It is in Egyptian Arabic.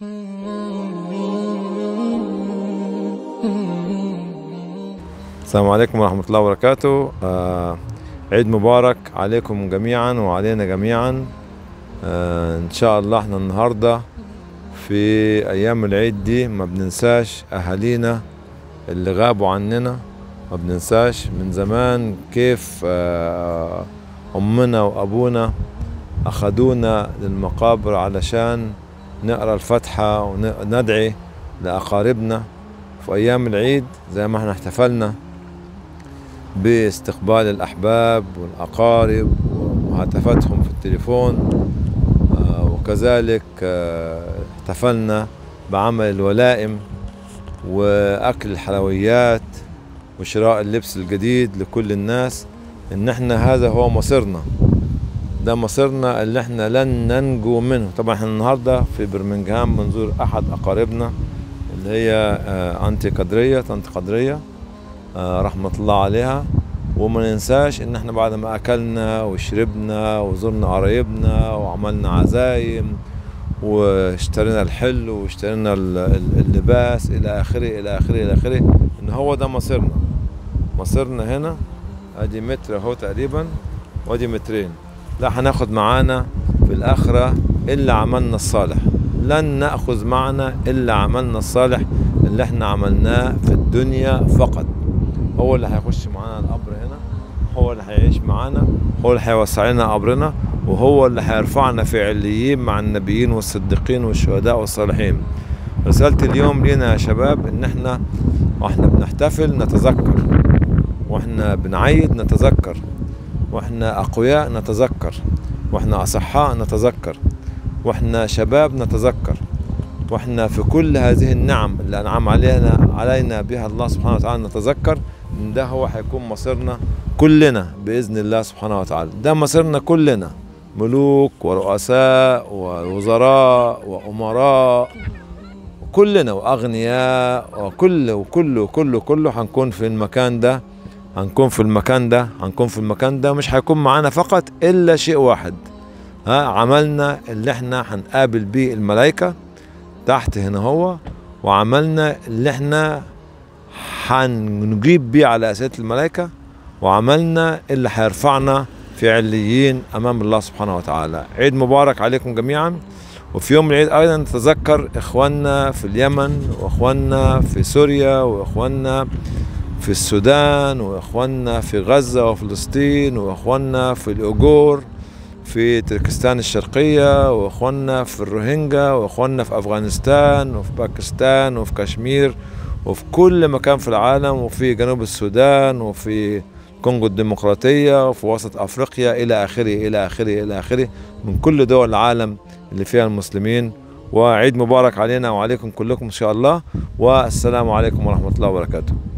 السلام عليكم ورحمة الله وبركاته آه عيد مبارك عليكم جميعا وعلينا جميعا آه إن شاء الله احنا النهاردة في أيام العيد دي ما بننساش أهالينا اللي غابوا عننا ما بننساش من زمان كيف آه أمنا وأبونا أخدونا للمقابر علشان نقرأ الفاتحة وندعي لأقاربنا في أيام العيد زي ما احنا احتفلنا باستقبال الأحباب والأقارب ومهاتفتهم في التليفون آه، وكذلك آه، احتفلنا بعمل الولائم وأكل الحلويات وشراء اللبس الجديد لكل الناس إن احنا هذا هو مصيرنا ده مصيرنا اللي احنا لن ننجو منه طبعا احنا النهارده في برمنجهام بنزور احد اقاربنا اللي هي آه، انتي قدريه طنط قدريه آه، رحمه الله عليها وما ننساش ان احنا بعد ما اكلنا وشربنا وزرنا قرايبنا وعملنا عزايم واشترينا الحلو واشترينا ال- ال- اللباس الى اخره الى اخره الى اخره ان هو ده مصيرنا مصيرنا هنا ادي متر اهو تقريبا وادي مترين لا هناخد معانا في الآخرة إلا عملنا الصالح لن نأخذ معنا إلا عملنا الصالح اللي احنا عملناه في الدنيا فقط هو اللي هيخش معانا القبر هنا هو اللي هيعيش معانا هو اللي هيوسع لنا قبرنا وهو اللي هيرفعنا في عليين مع النبيين والصديقين والشهداء والصالحين رسالة اليوم لينا يا شباب ان احنا واحنا بنحتفل نتذكر واحنا بنعيد نتذكر واحنا اقوياء نتذكر واحنا اصحاء نتذكر واحنا شباب نتذكر واحنا في كل هذه النعم اللي انعم علينا علينا بها الله سبحانه وتعالى نتذكر ان ده هو هيكون مصيرنا كلنا باذن الله سبحانه وتعالى ده مصيرنا كلنا ملوك ورؤساء ووزراء وامراء كلنا واغنياء وكل وكل وكل كله هنكون في المكان ده هنكون في المكان ده هنكون في المكان ده مش هيكون معانا فقط الا شيء واحد ها عملنا اللي احنا هنقابل بيه الملائكة تحت هنا هو وعملنا اللي احنا هنجيب بيه على أسئلة الملائكة وعملنا اللي هيرفعنا في عليين أمام الله سبحانه وتعالى عيد مبارك عليكم جميعا وفي يوم العيد أيضا نتذكر إخواننا في اليمن وإخواننا في سوريا وإخواننا في السودان واخواننا في غزه وفلسطين واخواننا في الاوجور في تركستان الشرقيه واخواننا في الروهينجا واخواننا في افغانستان وفي باكستان وفي كشمير وفي كل مكان في العالم وفي جنوب السودان وفي الكونغو الديمقراطيه وفي وسط افريقيا الى اخره الى اخره الى اخره من كل دول العالم اللي فيها المسلمين وعيد مبارك علينا وعليكم كلكم ان شاء الله والسلام عليكم ورحمه الله وبركاته